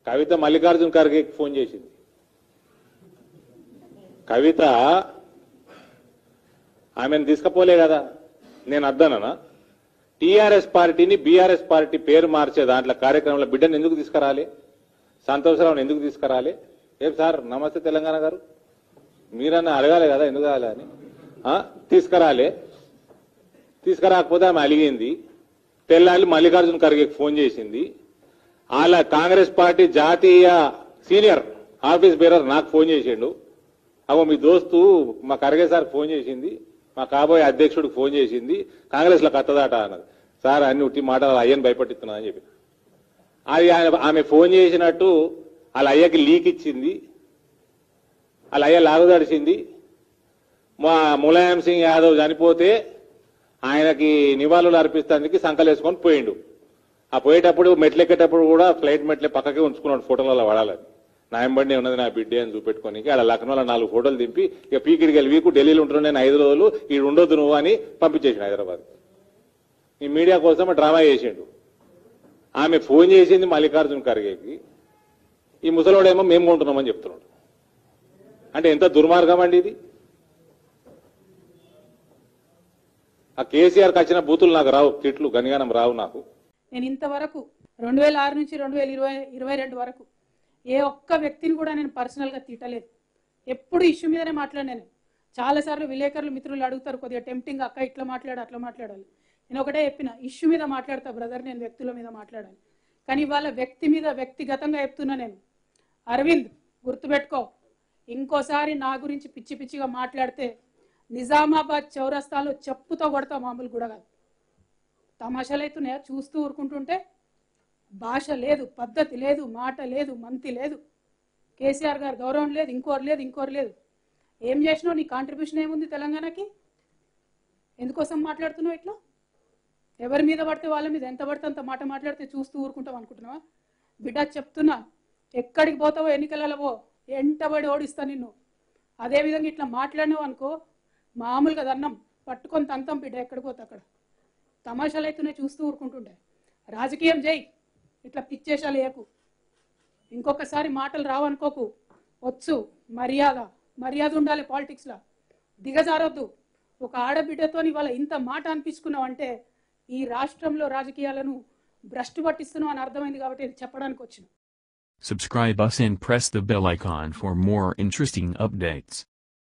కవిత Mallikarjun ఖర్గేకి phone చేసింది కవిత ఆమెను తీసుకుపోలే కదా నేను అద్దననా టీఆర్ఎస్ పార్టీని బీఆర్ఎస్ పార్టీ పేరు మార్చే దాంట్లో కార్యక్రమంలో బిడ్డను ఎందుకు తీసుకురాలి సంతోషరావుని ఎందుకు తీసుకురాలి ఏం సార్ నమస్తే తెలంగాణ గారు మీరన్నా అడగాలి కదా ఎందుకు కావాలి అని ఆ, తీసుకురాలే తీసుకురాకపోతే ఆమె అలిగింది తెల్లాలి మల్లికార్జున ఖర్గేకి ఫోన్ చేసింది వాళ్ళ కాంగ్రెస్ పార్టీ జాతీయ సీనియర్ ఆఫీస్ బేరర్ నాకు ఫోన్ చేసిండు అగో మీ దోస్తు మా ఖర్గే సార్ ఫోన్ చేసింది మా కాబోయే అధ్యక్షుడికి ఫోన్ చేసింది కాంగ్రెస్ లో కత్తదాట అన్నది సార్ అన్ని ఉట్టి మాటలు అయ్యని భయపట్టిస్తున్నా అని చెప్పి అది ఆయన- ఆమె ఫోన్ చేసినట్టు వాళ్ళ అయ్యకి లీక్ ఇచ్చింది వాళ్ళ అయ్య లాగుదడిచింది మా ములాయం సింగ్ యాదవ్ చనిపోతే ఆయనకి నివాళులు అర్పిస్తానికి సంకలేసుకొని పోయిండు ఆ పోయేటప్పుడు మెట్లు ఎక్కేటప్పుడు కూడా ఫ్లైట్ మెట్లే పక్కకే ఉంచుకున్నాడు ఫోటోలలో వాడాలని నా ఎంబడి ఉన్నది నా బిడ్డే అని చూపెట్టుకొని ఆడ లక్నోలో నాలుగు ఫోటోలు దింపి ఇక పీకిడికి వెళ్ళి వీకు ఢిల్లీలో ఉంటున్నా నేను ఐదు రోజులు ఈ ఉండొద్దు నువ్వు అని పంపించేసిండు హైదరాబాద్ ఈ మీడియా కోసం డ్రామా చేసిండు ఆమె ఫోన్ చేసింది మల్లికార్జున ఖర్గేకి ఈ ముసలోడేమో మేము కొంటున్నామని చెప్తున్నాడు అంటే ఎంత దుర్మార్గం అండి ఇది ఆ కేసీఆర్కి వచ్చిన బూతులు నాకు రావు తిట్లు గనిగానం రావు నాకు నేను ఇంతవరకు రెండు వేల ఆరు నుంచి రెండు వేల ఇరవై ఇరవై రెండు వరకు ఏ ఒక్క వ్యక్తిని కూడా నేను పర్సనల్గా తిట్టలేదు ఎప్పుడు ఇష్యూ మీదనే మాట్లాడినాను చాలాసార్లు విలేకరులు మిత్రులు అడుగుతారు కొద్దిగా టెంప్టింగ్ అక్క ఇట్లా మాట్లాడు అట్లా మాట్లాడాలి నేను ఒకటే చెప్పిన ఇష్యూ మీద మాట్లాడతా బ్రదర్ నేను వ్యక్తుల మీద మాట్లాడాలి కానీ ఇవాళ వ్యక్తి మీద వ్యక్తిగతంగా చెప్తున్నా నేను అరవింద్ గుర్తుపెట్టుకో ఇంకోసారి నా గురించి పిచ్చి పిచ్చిగా మాట్లాడితే నిజామాబాద్ చౌరస్తాలో చెప్పుతో కొడతా మామూలు కూడా కాదు తమాషాలు అవుతున్నాయా చూస్తూ ఊరుకుంటుంటే భాష లేదు పద్ధతి లేదు మాట లేదు మంతి లేదు కేసీఆర్ గారు గౌరవం లేదు ఇంకోరు లేదు ఇంకోరు లేదు ఏం చేసినావు నీ కాంట్రిబ్యూషన్ ఏముంది తెలంగాణకి ఎందుకోసం మాట్లాడుతున్నావు ఇట్లా ఎవరి మీద పడితే వాళ్ళ మీద ఎంత పడితే అంత మాట మాట్లాడితే చూస్తూ ఊరుకుంటావు అనుకుంటున్నావా బిడ్డ చెప్తున్నా ఎక్కడికి పోతావో ఎన్నికలలో పో ఎంటబడి ఓడిస్తా నిన్ను అదేవిధంగా ఇట్లా మాట్లాడినావు అనుకో మామూలుగా దన్నం పట్టుకొని తంతం బిడ్డ ఎక్కడికి పోతే అక్కడ తమాషాలు అవుతున్నాయి చూస్తూ ఊరుకుంటుండే రాజకీయం చేయి ఇట్లా పిచ్చేషాలు వేయకు ఇంకొకసారి మాటలు రావనుకోకు వచ్చు మర్యాద మర్యాద ఉండాలి పాలిటిక్స్లో దిగజారొద్దు ఒక ఆడబిడ్డతో ఇవాళ ఇంత మాట అనిపించుకున్నావు అంటే ఈ రాష్ట్రంలో రాజకీయాలను భ్రష్టు పట్టిస్తున్నావు అని అర్థమైంది కాబట్టి ఇది చెప్పడానికి వచ్చిన Subscribe us and press the bell icon for more interesting updates.